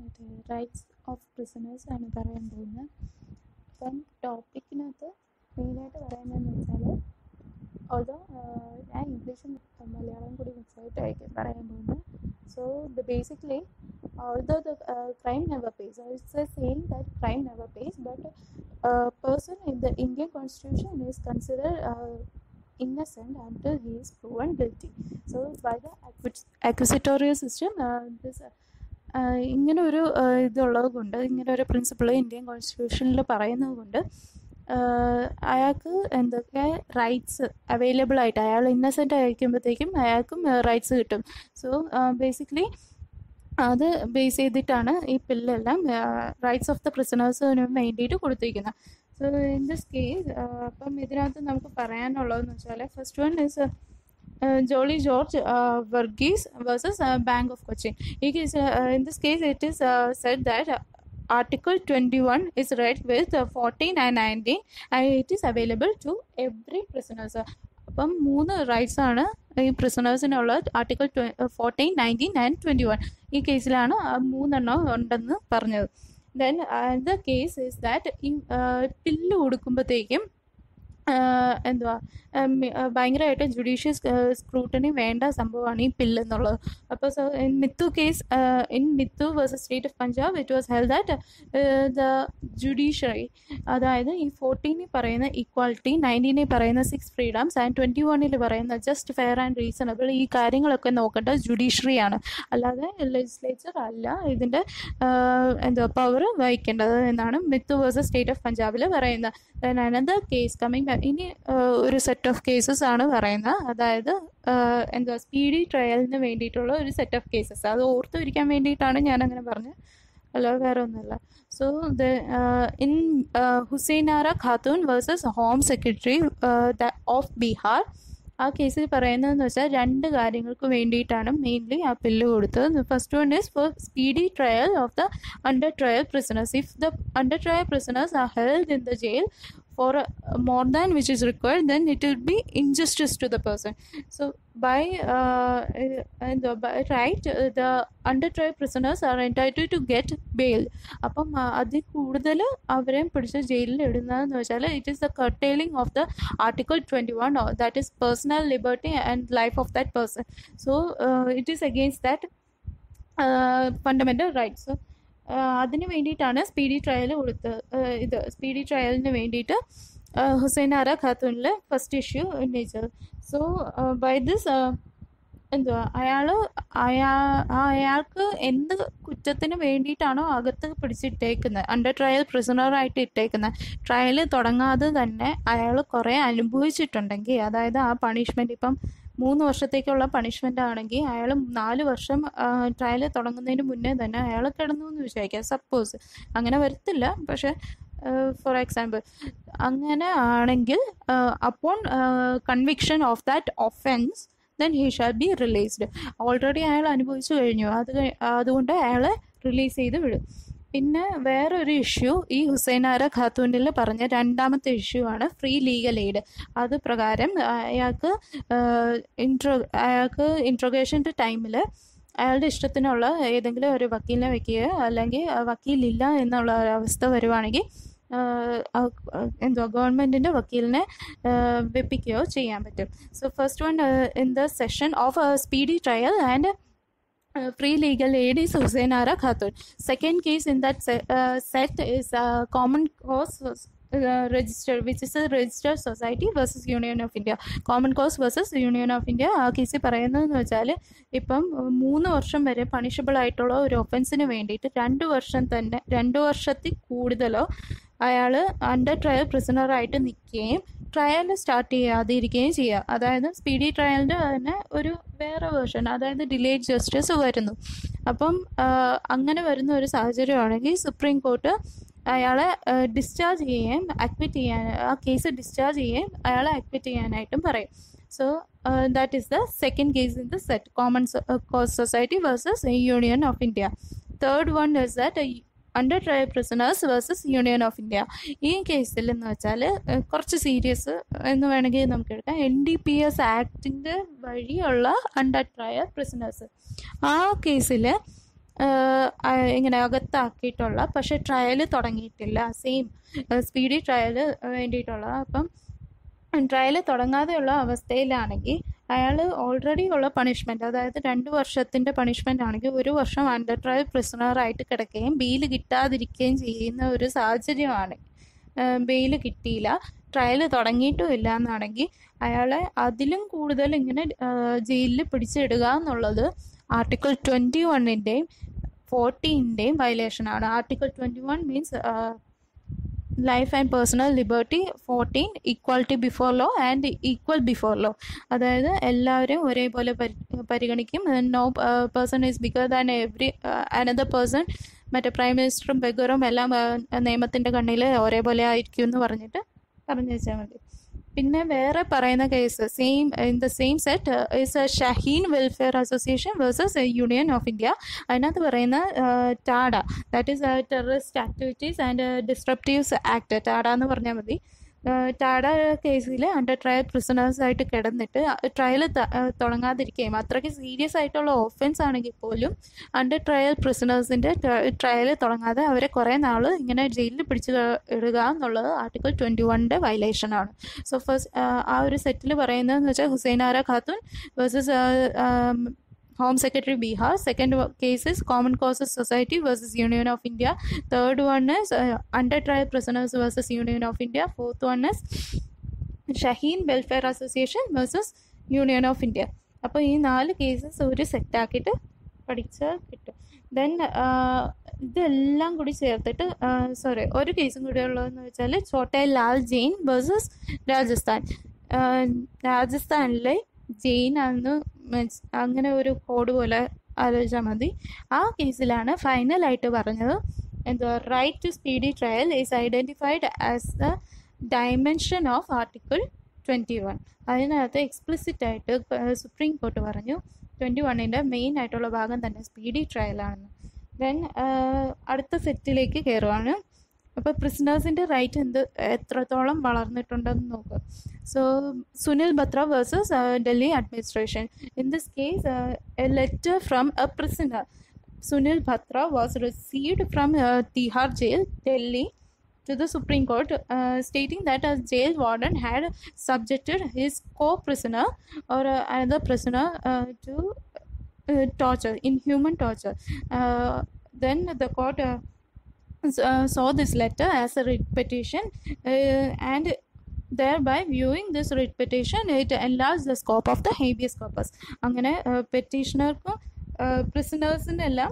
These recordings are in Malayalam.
മറ്റേ റൈറ്റ്സ് ഓഫ് പ്രിസണേഴ്സ് ആണ് പറയാൻ പോകുന്നത് അപ്പം ടോപ്പിക്കിനകത്ത് മെയിനായിട്ട് പറയുന്നതെന്ന് വെച്ചാൽ ഓൾദോ ഞാൻ ഇംഗ്ലീഷും മലയാളം കൂടി മിക്സ് ആയിട്ടായിരിക്കും പറയാൻ പോകുന്നത് so the basically although the uh, crime never pays so it's a saying that crime never pays but a person in the indian constitution is considered uh, innocent until he is proven guilty so by the acquis- acquisitorial system uh, this uh, ഇങ്ങനെ ഒരു uh, ഇതുള്ളത് കൊണ്ട് ഇങ്ങനെ ഒരു പ്രിൻസിപ്പിൾ ഇന്ത്യൻ കോൺസ്റ്റിറ്റ്യൂഷനിൽ പറയുന്നത് കൊണ്ട് അയാൾക്ക് എന്തൊക്കെ റൈറ്റ്സ് അവൈലബിൾ ആയിട്ട് അയാൾ ഇന്നസെൻ്റ് ആയിരിക്കുമ്പോഴത്തേക്കും അയാൾക്കും റൈറ്റ്സ് കിട്ടും സോ ബേസിക്കലി അത് ബേസ് ചെയ്തിട്ടാണ് ഈ ബില്ലെല്ലാം റൈറ്റ്സ് ഓഫ് ദ പ്രിസണേഴ്സിന് വേണ്ടിയിട്ട് കൊടുത്തിരിക്കുന്നത് സോ ഇൻ ദിസ് കേസ് അപ്പം ഇതിനകത്ത് നമുക്ക് പറയാനുള്ളതെന്ന് വെച്ചാൽ first one is Jolly George Varghese versus bank of Cochin ഈ case in this case it is said that Article 21 is read with uh, 14 and 19 and it is available to every prisoners. അപ്പം മൂന്ന് റൈറ്റ്സ് ആണ് ഈ പ്രിസണേഴ്സിനുള്ള article fourteen nineteen and twenty one ഈ കേസിലാണ് മൂന്നെണ്ണം ഉണ്ടെന്ന് പറഞ്ഞത് then the case is that ഈ പില്ല് കൊടുക്കുമ്പോഴത്തേക്കും എന്തുവാ ഭയങ്കരമായിട്ട് ജുഡീഷ്യസ് സ്ക്രൂട്ടണി വേണ്ട സംഭവമാണ് ഈ പില്ല് എന്നുള്ളത് അപ്പോൾ so in Mithu case in Mithu versus state of Punjab it was held that the judiciary അതായത് ഈ ഫോർട്ടീനിൽ പറയുന്ന ഈക്വാലിറ്റി നയൻറ്റീനിൽ പറയുന്ന സിക്സ് ഫ്രീഡംസ് ആൻഡ് ട്വൻറ്റി വണ്ണിൽ പറയുന്ന ജസ്റ്റ് ഫെയർ ആൻഡ് റീസണബിൾ ഈ കാര്യങ്ങളൊക്കെ നോക്കേണ്ടത് ജുഡീഷ്യറിയാണ് അല്ലാതെ ലെജിസ്ലേച്ചർ അല്ല ഇതിൻ്റെ എന്തുവാ പവർ വഹിക്കേണ്ടത് എന്നാണ് മിത്തു വേഴ്സസ് സ്റ്റേറ്റ് ഓഫ് പഞ്ചാബിൽ പറയുന്നത് അനദർ കേസ് കമ്മിങ് ഇനി ഒരു സെറ്റ് ഓഫ് കേസസ് ആണ് പറയുന്നത് അതായത് എന്താ സ്പീഡി ട്രയലിന് വേണ്ടിയിട്ടുള്ള ഒരു സെറ്റ് ഓഫ് കേസസ് അത് ഓർത്തു ഇരിക്കാൻ വേണ്ടിയിട്ടാണ് ഞാൻ അങ്ങനെ പറഞ്ഞത് അല്ല വേറെ ഒന്നുമില്ല so the in Hussainara Khatoon versus home secretary of Bihar ആ കേസിൽ പറയുന്നതെന്ന് വെച്ചാൽ രണ്ട് കാര്യങ്ങൾക്ക് വേണ്ടിയിട്ടാണ് മെയിൻലി ആ പില്ല് കൊടുത്തത് first one is for speedy trial of the under trial prisoners if the under trial prisoners are held in the jail for uh, more than which is required then it will be injustice to the person so by uh, and the, by right uh, the under trial prisoners are entitled to get bail അപ്പം അതിൽ കൂടുതൽ അവരെ പിടിച്ച് ജയിലിൽ ഇടുന്നതെന്ന് വെച്ചാൽ it is the curtailing of the article twenty one that is personal liberty and life of that person so it is against that fundamental rights അതിന് വേണ്ടിയിട്ടാണ് സ്പീഡി ട്രയൽ കൊടുത്തത് ഇത് സ്പീഡി ട്രയലിന് വേണ്ടിയിട്ട് ഹുസൈൻ ആറ ഖാത്തൂനിൽ ഫസ്റ്റ് ഇഷ്യൂ ഉന്നയിച്ചത് സോ ബൈ ദിസ് എന്തുവാ അയാൾ അയാ അയാൾക്ക് എന്ത് കുറ്റത്തിന് വേണ്ടിയിട്ടാണോ അകത്ത് പിടിച്ചിട്ടേക്കുന്നത് അണ്ടർ ട്രയൽ പ്രിസണറായിട്ട് ഇട്ടേക്കുന്നത് ട്രയൽ തുടങ്ങാതെ തന്നെ അയാൾ കുറേ അനുഭവിച്ചിട്ടുണ്ടെങ്കിൽ അതായത് ആ പണിഷ്മെൻറ്റ് ഇപ്പം മൂന്ന് വർഷത്തേക്കുള്ള പണിഷ്മെൻ്റ് ആണെങ്കിൽ അയാൾ നാല് വർഷം ട്രയൽ തുടങ്ങുന്നതിന് മുന്നേ തന്നെ അയാൾ കിടന്നു എന്ന് വിചാരിക്കുക സപ്പോസ് അങ്ങനെ വരത്തില്ല പക്ഷേ ഫോർ എക്സാമ്പിൾ അങ്ങനെ ആണെങ്കിൽ upon conviction of that offence then he shall be released already അയാൾ അനുഭവിച്ചു കഴിഞ്ഞു അത് അതുകൊണ്ട് അയാളെ റിലീസ് ചെയ്ത് വിടും പിന്നെ വേറൊരു ഇഷ്യൂ ഈ ഹുസൈനാര ഖാത്തൂനിൽ പറഞ്ഞ രണ്ടാമത്തെ ഇഷ്യൂ ആണ് ഫ്രീ ലീഗൽ എയ്ഡ് അത് പ്രകാരം അയാൾക്ക് ഇൻട്രോ അയാൾക്ക് ഇൻട്രോഗേഷൻ്റെ ടൈമിൽ അയാളുടെ ഇഷ്ടത്തിനുള്ള ഏതെങ്കിലും ഒരു വക്കീലിനെ വെക്കുകയോ അല്ലെങ്കിൽ വക്കീലില്ല എന്നുള്ള ഒരവസ്ഥ വരുവാണെങ്കിൽ എന്തുവാ ഗവൺമെൻറ്റിൻ്റെ വക്കീലിനെ വെപ്പിക്കുകയോ ചെയ്യാൻ പറ്റും so first one in the session of speedy trial and Uh, free legal aid is Hussein Ara Khatun. Second case in that se- uh, set is uh, Common Cause register, which is a registered society versus Union of India. Common Cause versus Union of India. ആ കേസിൽ പറയുന്നതെന്ന് വെച്ചാൽ ഇപ്പം മൂന്ന് വർഷം വരെ പണിഷബിൾ ആയിട്ടുള്ള ഒരു ഒഫൻസിന് വേണ്ടിയിട്ട് രണ്ട് വർഷം തന്നെ രണ്ട് വർഷത്തിൽ കൂടുതലോ അയാൾ അണ്ടർ ട്രയൽ പ്രിസണറായിട്ട് നിൽക്കുകയും ട്രയൽ സ്റ്റാർട്ട് ചെയ്യാതിരിക്കുകയും ചെയ്യുക അതായത് സ്പീഡി ട്രയലിൻ്റെ തന്നെ ഒരു വേറെ വേർഷൻ അതായത് ഡിലേഡ് ജസ്റ്റിസ് വരുന്നു അപ്പം അങ്ങനെ വരുന്ന ഒരു സാഹചര്യമാണെങ്കിൽ സുപ്രീം കോർട്ട് അയാളെ ഡിസ്ചാർജ് ചെയ്യുകയും അക്വിറ്റ് ചെയ്യാൻ ആ കേസ് ഡിസ്ചാർജ് ചെയ്യുകയും അയാളെ അക്വിറ്റ് ചെയ്യാനായിട്ടും പറയും so that is the second case in the set common cause society versus union of India third one is that under trial prisoners versus union of India ഈ കേസിൽ എന്ന് വെച്ചാൽ കുറച്ച് സീരിയസ് എന്ന് വേണമെങ്കിൽ നമുക്ക് എടുക്കാം എൻ ഡി പി എസ് ആക്ടിൻ്റെ വഴിയുള്ള അണ്ടർ ട്രയൽ പ്രിസണേഴ്സ് ആ കേസിൽ ഇങ്ങനെ അകത്താക്കിയിട്ടുള്ള പക്ഷേ ട്രയൽ തുടങ്ങിയിട്ടില്ല സെയിം സ്പീഡി ട്രയൽ വേണ്ടിയിട്ടുള്ള അപ്പം ട്രയൽ തുടങ്ങാതെയുള്ള അവസ്ഥയിലാണെങ്കിൽ അയാൾ ഓൾറെഡി ഉള്ള പണിഷ്മെൻ്റ് അതായത് രണ്ട് വർഷത്തിൻ്റെ പണിഷ്മെൻ്റ് ആണെങ്കിൽ ഒരു വർഷം അണ്ടർ ട്രയൽ പ്രിസണറായിട്ട് കിടക്കുകയും ബെയിൽ കിട്ടാതിരിക്കുകയും ചെയ്യുന്ന ഒരു സാഹചര്യമാണ് ബെയിൽ കിട്ടിയില്ല ട്രയൽ തുടങ്ങിയിട്ടും ഇല്ല എന്നാണെങ്കിൽ അയാളെ അതിലും കൂടുതൽ ഇങ്ങനെ ജയിലിൽ പിടിച്ചിടുക എന്നുള്ളത് ആർട്ടിക്കിൾ ട്വൻറ്റി വണ്ണിൻ്റെയും ഫോർട്ടീൻ്റെയും വയലേഷനാണ് article twenty one means life and personal liberty fourteen equality before law and equal before law അതായത് എല്ലാവരെയും ഒരേപോലെ പരി പരിഗണിക്കും no person is bigger than every another person മറ്റേ പ്രൈം മിനിസ്റ്ററും ബെഗറും എല്ലാം നിയമത്തിൻ്റെ കണ്ണിൽ ഒരേപോലെ ആയിരിക്കും എന്ന് പറഞ്ഞിട്ട് പറഞ്ഞു വെച്ചാൽ മതി പിന്നെ വേറെ പറയുന്ന case same in the same set is Shaheen welfare association versus union of India അതിനകത്ത് പറയുന്ന TADA that is terrorist activities and disruptives act TADA എന്ന് പറഞ്ഞാൽ മതി ടാഡ കേസിൽ അണ്ടർ ട്രയൽ പ്രിസണേഴ്സ് ആയിട്ട് കിടന്നിട്ട് ട്രയൽ തുടങ്ങാതിരിക്കുകയും അത്രയ്ക്ക് സീരിയസ് ആയിട്ടുള്ള ഓഫൻസ് ആണെങ്കിൽ പോലും അണ്ടർ ട്രയൽ പ്രിസണേഴ്സിൻ്റെ ട്രയൽ തുടങ്ങാതെ അവരെ കുറേ നാൾ ഇങ്ങനെ ജയിലിൽ പിടിച്ച് ഇടുക എന്നുള്ളത് ആർട്ടിക്കിൾ ട്വൻറ്റി വണ്ണിൻ്റെ വയലേഷനാണ് സോ ഫസ്റ്റ് ആ ഒരു സെറ്റിൽ പറയുന്നതെന്ന് വെച്ചാൽ Hussainara Khatoon versus Home Secretary Bihar. Second case is Common Causes Society versus Union of India. Third one is uh, Under Trial Prisoners versus Union of India. Fourth one is Shaheen welfare association versus union of India അപ്പോൾ ഈ നാല് കേസസ് ഒരു സെറ്റാക്കിയിട്ട് പഠിച്ചാൽ കിട്ടും ദെൻ ഇതെല്ലാം കൂടി ചേർത്തിട്ട് സോറി ഒരു കേസും കൂടി ഉള്ളതെന്ന് വെച്ചാൽ ചോട്ടെ ലാൽ ജെയിൻ വേഴ്സസ് രാജസ്ഥാൻ രാജസ്ഥാനിലെ ജെയിൻ ആണെന്ന് മീൻസ് അങ്ങനെ ഒരു കോഡ് പോലെ ആലോചിച്ചാൽ മതി ആ കേസിലാണ് ഫൈനലായിട്ട് പറഞ്ഞത് എന്തോ right to speedy trial is identified as the dimension of article twenty one അതിനകത്ത് എക്സ്പ്ലിസിറ്റ് ആയിട്ട് സുപ്രീം കോർട്ട് പറഞ്ഞു ട്വൻറ്റി വണ്ണിൻ്റെ മെയിൻ ആയിട്ടുള്ള ഭാഗം തന്നെ സ്പീഡി ട്രയലാണെന്ന് ദെൻ അടുത്ത സെറ്റിലേക്ക് കയറുവാണ് അപ്പോൾ പ്രിസണേഴ്സിൻ്റെ റൈറ്റ് എന്ത് എത്രത്തോളം വളർന്നിട്ടുണ്ടെന്ന് നോക്കുക so Sunil Batra versus Delhi administration in this case a letter from a prisoner Sunil Batra was received from Tihar jail Delhi to the Supreme Court, uh, stating that a jail warden had subjected his co-prisoner or uh, another prisoner uh, to torture, inhuman torture. then the court saw this letter as a writ petition and thereby viewing this writ petition it enlarged the scope of the habeas corpus അങ്ങനെ പെറ്റീഷണർക്കും പ്രിസണേഴ്സിനെല്ലാം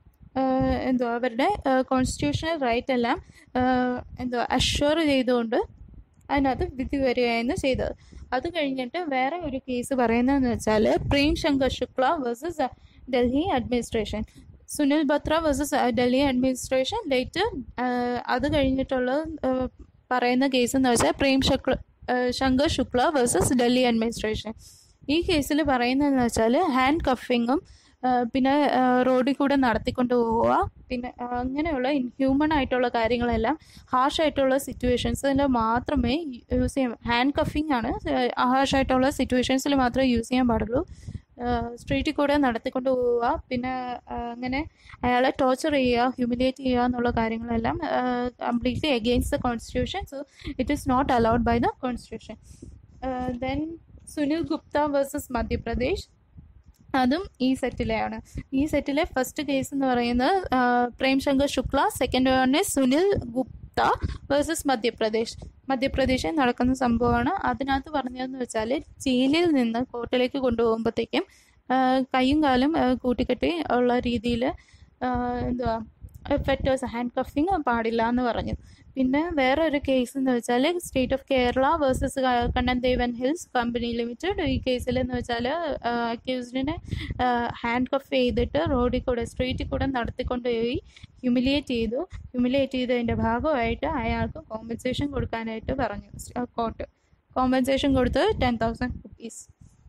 എന്തോ അവരുടെ കോൺസ്റ്റിറ്റ്യൂഷണൽ റൈറ്റ് എല്ലാം എന്തോ അഷ്വർ ചെയ്തുകൊണ്ട് അതിനകത്ത് വിധി വരികയായിരുന്നു ചെയ്തത് അത് കഴിഞ്ഞിട്ട് വേറെ ഒരു കേസ് പറയുന്നതെന്ന് വെച്ചാൽ Prem Shankar Shukla versus Delhi administration Sunil Batra versus Delhi administration late അത് കഴിഞ്ഞിട്ടുള്ള പറയുന്ന കേസ് എന്ന് വെച്ചാൽ പ്രേം ശുക്ല ശങ്കർ ശുക്ല വേഴ്സസ് ഡൽഹി അഡ്മിനിസ്ട്രേഷൻ ഈ കേസിൽ പറയുന്നതെന്ന് വെച്ചാൽ ഹാൻഡ് കഫിങ്ങും പിന്നെ റോഡിൽ കൂടെ നടത്തിക്കൊണ്ട് പോവുക പിന്നെ അങ്ങനെയുള്ള ഇൻഹ്യൂമൺ ആയിട്ടുള്ള കാര്യങ്ങളെല്ലാം ഹാർഷ് ആയിട്ടുള്ള സിറ്റുവേഷൻസിൽ മാത്രമേ യൂസ് ചെയ്യാൻ ഹാൻഡ് കഫിങ് ആണ് ഹാർഷ് ആയിട്ടുള്ള സിറ്റുവേഷൻസിൽ മാത്രമേ യൂസ് ചെയ്യാൻ പാടുള്ളൂ സ്ട്രീറ്റിൽ കൂടെ നടത്തിക്കൊണ്ട് പോവുക പിന്നെ അങ്ങനെ അയാളെ ടോർച്ചർ ചെയ്യുക ഹ്യൂമിലേറ്റ് ചെയ്യുക എന്നുള്ള കാര്യങ്ങളെല്ലാം completely against the constitution so it is not allowed by the constitution then Sunil Gupta versus Madhya Pradesh അതും ഈ സെറ്റിലെയാണ് ഈ സെറ്റിലെ ഫസ്റ്റ് കേസ് എന്ന് പറയുന്നത് Prem Shankar Shukla second one is Sunil Gupta versus Madhya Pradesh മധ്യപ്രദേശിൽ നടക്കുന്ന സംഭവമാണ് അതിനകത്ത് പറഞ്ഞതെന്ന് വെച്ചാൽ ജയിലിൽ നിന്ന് കോർട്ടിലേക്ക് കൊണ്ടുപോകുമ്പോഴത്തേക്കും കൈയും കാലും കൂട്ടിക്കെട്ടി ഉള്ള രീതിയിൽ എന്തുവാ ഫെറ്റേഴ്സ് ഹാൻഡ് കഫിങ് പാടില്ല എന്ന് പറഞ്ഞു പിന്നെ വേറെ ഒരു കേസ് എന്ന് വെച്ചാൽ state of Kerala versus Kannan Devan hills company limited ഈ കേസിൽ എന്ന് വെച്ചാൽ അക്യൂസ്ഡിനെ ഹാൻഡ് കഫ് ചെയ്തിട്ട് റോഡിൽ കൂടെ സ്ട്രീറ്റിൽ കൂടെ നടത്തിക്കൊണ്ടുപോയി ഹ്യൂമിലിയേറ്റ് ചെയ്തു ഹ്യൂമിലിയേറ്റ് ചെയ്തതിൻ്റെ ഭാഗമായിട്ട് അയാൾക്ക് കോമ്പൻസേഷൻ കൊടുക്കാനായിട്ട് പറഞ്ഞു കോർട്ട് കോമ്പൻസേഷൻ കൊടുത്തത് ടെൻ തൗസൻഡ് റുപ്പീസ്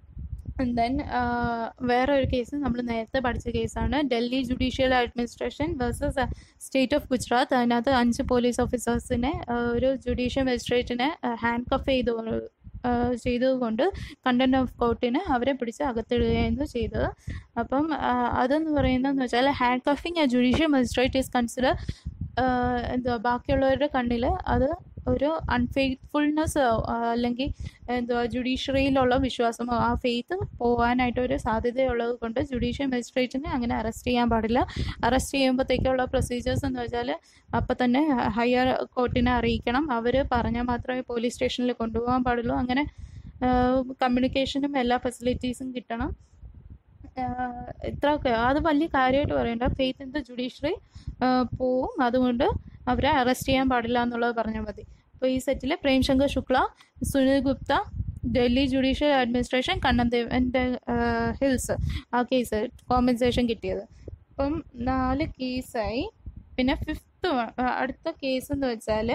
ദെൻ വേറെ ഒരു കേസ് നമ്മൾ നേരത്തെ പഠിച്ച കേസാണ് Delhi judicial administration versus state of Gujarat അതിനകത്ത് അഞ്ച് പോലീസ് ഓഫീസേഴ്സിനെ ഒരു ജുഡീഷ്യൽ മജിസ്ട്രേറ്റിനെ ഹാൻഡ് കഫ് ചെയ്തു ചെയ്തതുകൊണ്ട് കണ്ടന്റ് ഓഫ് കോർട്ടിന് അവരെ പിടിച്ച് അകത്തിടുകയായിരുന്നു ചെയ്തത് അപ്പം ആ, അതെന്ന് പറയുന്നതെന്ന് വെച്ചാൽ handcuffing a judicial magistrate is consider എന്തുവാ ബാക്കിയുള്ളവരുടെ കണ്ണിൽ അത് ഒരു അൺഫെയ്ത്ത്ഫുൾനെസ് അല്ലെങ്കിൽ എന്തുവാ ജുഡീഷ്യറിയിലുള്ള വിശ്വാസമോ ആ ഫെയ്ത്ത് പോകാനായിട്ട് ഒരു സാധ്യതയുള്ളത് കൊണ്ട് ജുഡീഷ്യൽ മജിസ്ട്രേറ്റിനെ അങ്ങനെ അറസ്റ്റ് ചെയ്യാൻ പാടില്ല അറസ്റ്റ് ചെയ്യുമ്പോഴത്തേക്കുള്ള പ്രൊസീജിയേഴ്സ് എന്ന് വെച്ചാൽ അപ്പം തന്നെ ഹയർ കോർട്ടിനെ അറിയിക്കണം അവർ പറഞ്ഞാൽ മാത്രമേ പോലീസ് സ്റ്റേഷനിൽ കൊണ്ടുപോകാൻ പാടുള്ളൂ അങ്ങനെ കമ്മ്യൂണിക്കേഷനും എല്ലാ ഫെസിലിറ്റീസും കിട്ടണം ആഹ് ഇത്രയൊക്കെ അത് വലിയ കാര്യമായിട്ട് പറയണ്ട ഫെയ്ത്ത് ഇൻ ദ ജുഡീഷ്യറി പോവും അതുകൊണ്ട് അവരെ അറസ്റ്റ് ചെയ്യാൻ പാടില്ല എന്നുള്ളത് പറഞ്ഞാൽ മതി അപ്പോൾ ഈ സെറ്റിൽ പ്രേംശങ്കർ ശുക്ല സുനിൽ ഗുപ്ത ഡൽഹി ജുഡീഷ്യൽ അഡ്മിനിസ്ട്രേഷൻ കണ്ണൻദേവൻ്റെ ഹിൽസ് ആ കേസ് കോമ്പൻസേഷൻ കിട്ടിയത് അപ്പം നാല് കേസായി പിന്നെ ഫിഫ്ത്ത് അടുത്ത കേസ് എന്ന് വെച്ചാൽ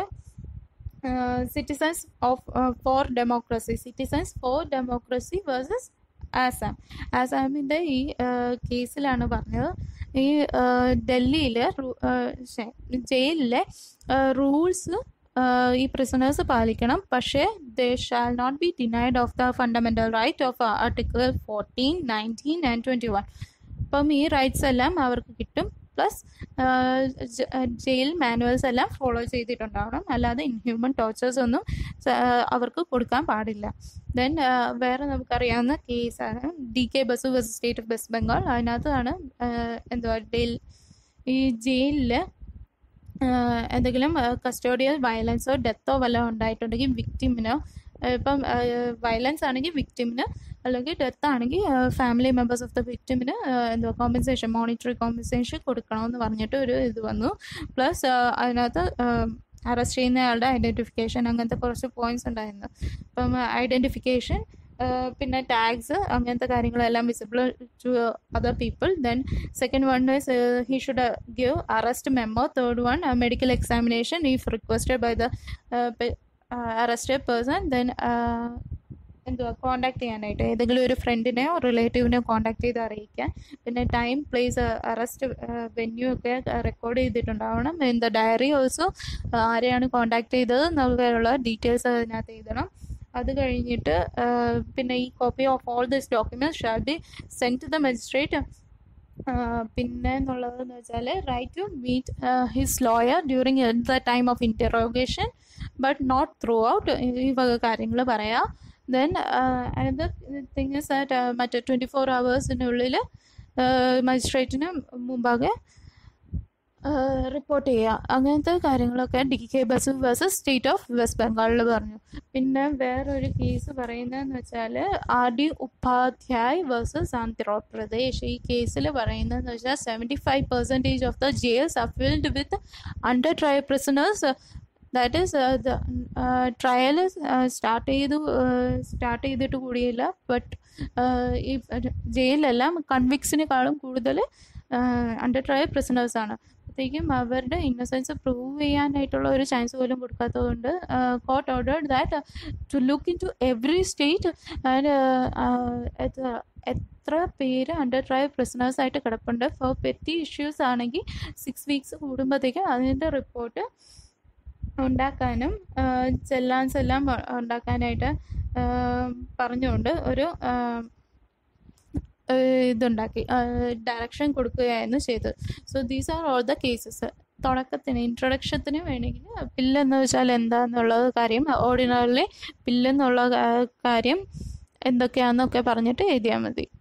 citizens of for democracy citizens for democracy versus Assam ആസാമിൻ്റെ ഈ കേസിലാണ് പറഞ്ഞത് ഈ ഡൽഹിയിൽ ജയിലിലെ റൂൾസ് ഈ പ്രിസണേഴ്സ് പാലിക്കണം പക്ഷേ they shall not be denied of the fundamental right of article fourteen nineteen and twenty one അപ്പം ഈ റൈറ്റ്സ് എല്ലാം അവർക്ക് കിട്ടും പ്ലസ് ജയിൽ മാനുവൽസ് എല്ലാം ഫോളോ ചെയ്തിട്ടുണ്ടാവണം അല്ലാതെ ഇൻഹ്യൂമൻ ടോർച്ചേഴ്സ് ഒന്നും സ- അവർക്ക് കൊടുക്കാൻ പാടില്ല ദെൻ വേറെ നമുക്കറിയാവുന്ന കേസാണ് D K Basu Basu state of west Bengal അതിനകത്താണ് എന്തുവാ ഡെയിൽ ഈ ജയിലിൽ എന്തെങ്കിലും കസ്റ്റോഡിയൽ വയലൻസോ ഡെത്തോ വല്ലതും ഉണ്ടായിട്ടുണ്ടെങ്കിൽ വിക്ടിമിനോ ഇപ്പം വയലൻസ് ആണെങ്കിൽ വിക്ടിമിന് അല്ലെങ്കിൽ ഡെത്ത് ആണെങ്കിൽ ഫാമിലി മെമ്പേഴ്സ് ഓഫ് ദ വിക്ടിമിന് എന്തുവാ കോമ്പൻസേഷൻ മോണിറ്ററി കോമ്പൻസേഷൻ കൊടുക്കണമെന്ന് പറഞ്ഞിട്ട് ഒരു ഇത് വന്നു പ്ലസ് അതിനകത്ത് അറസ്റ്റ് ചെയ്യുന്നയാളുടെ ഐഡൻറ്റിഫിക്കേഷൻ അങ്ങനത്തെ കുറച്ച് പോയിന്റ്സ് ഉണ്ടായിരുന്നു അപ്പം ഐഡൻറ്റിഫിക്കേഷൻ പിന്നെ ടാഗ്സ് അങ്ങനത്തെ കാര്യങ്ങളെല്ലാം visible to other people then second one is he should give arrest memo third one medical examination if requested by the arrested person then എന്തുവാ കോണ്ടാക്ട് ചെയ്യാനായിട്ട് ഏതെങ്കിലും ഒരു ഫ്രണ്ടിനെയോ റിലേറ്റീവിനെയോ കോണ്ടാക്ട് ചെയ്ത് അറിയിക്കാൻ പിന്നെ ടൈം പ്ലേസ് അറസ്റ്റ് വെന്യൂ ഒക്കെ റെക്കോർഡ് ചെയ്തിട്ടുണ്ടാവണം ഇൻ ദ ഡയറി ഓൾസോ ആരെയാണ് കോണ്ടാക്ട് ചെയ്തത് എന്നുള്ള ഡീറ്റെയിൽസ് അതിനകത്ത് എഴുതണം അത് കഴിഞ്ഞിട്ട് പിന്നെ ഈ copy of all this documents shall be send to the magistrate പിന്നെ എന്നുള്ളതെന്ന് വെച്ചാൽ right to meet his lawyer during the time of interrogation but not through out ഈ വക കാര്യങ്ങൾ പറയാം then another thing is that മറ്റേ ട്വൻറ്റി ഫോർ അവേഴ്സിനുള്ളിൽ മജിസ്ട്രേറ്റിന് മുമ്പാകെ റിപ്പോർട്ട് ചെയ്യുക അങ്ങനത്തെ കാര്യങ്ങളൊക്കെ D K bus versus state of west ബംഗാളിൽ പറഞ്ഞു പിന്നെ വേറൊരു കേസ് പറയുന്നതെന്ന് വെച്ചാൽ R D Upadhyay versus Andhra Pradesh ഈ കേസിൽ പറയുന്നതെന്ന് വെച്ചാൽ seventy five percentage of the ജെയിൽസ് are filled with under trial prisoners that is trial start ചെയ്തു സ്റ്റാർട്ട് ചെയ്തിട്ട് കൂടിയില്ല ബട്ട് ഈ ജയിലിലെല്ലാം കൺവിക്സിനേക്കാളും കൂടുതൽ അണ്ടർ ട്രയൽ prisoners ആണ് അപ്പോഴത്തേക്കും അവരുടെ ഇന്നസെൻസ് പ്രൂവ് ചെയ്യാനായിട്ടുള്ള ഒരു ചാൻസ് പോലും കൊടുക്കാത്തതുകൊണ്ട് court ordered that to look into every state and എത്ര പേര് അണ്ടർ ട്രയൽ prisoners ആയിട്ട് കിടപ്പുണ്ട് ഫോർ പെറ്റി ഇഷ്യൂസ് ആണെങ്കിൽ സിക്സ് വീക്സ് കൂടുമ്പോഴത്തേക്കും അതിൻ്റെ റിപ്പോർട്ട് ഉണ്ടാക്കാനും ചെല്ലാൻസ് എല്ലാം ഉണ്ടാക്കാനായിട്ട് പറഞ്ഞുകൊണ്ട് ഒരു ഇതുണ്ടാക്കി ഡയറക്ഷൻ കൊടുക്കുകയായിരുന്നു ചെയ്തത് so these are all the cases തുടക്കത്തിന് ഇൻട്രൊഡക്ഷത്തിന് വേണമെങ്കിൽ പില്ലെന്ന് വെച്ചാൽ എന്താണെന്നുള്ളത് കാര്യം ഓർഡിനറിലി പില്ലെന്നുള്ള കാര്യം എന്തൊക്കെയാണെന്നൊക്കെ പറഞ്ഞിട്ട് എഴുതിയാൽ മതി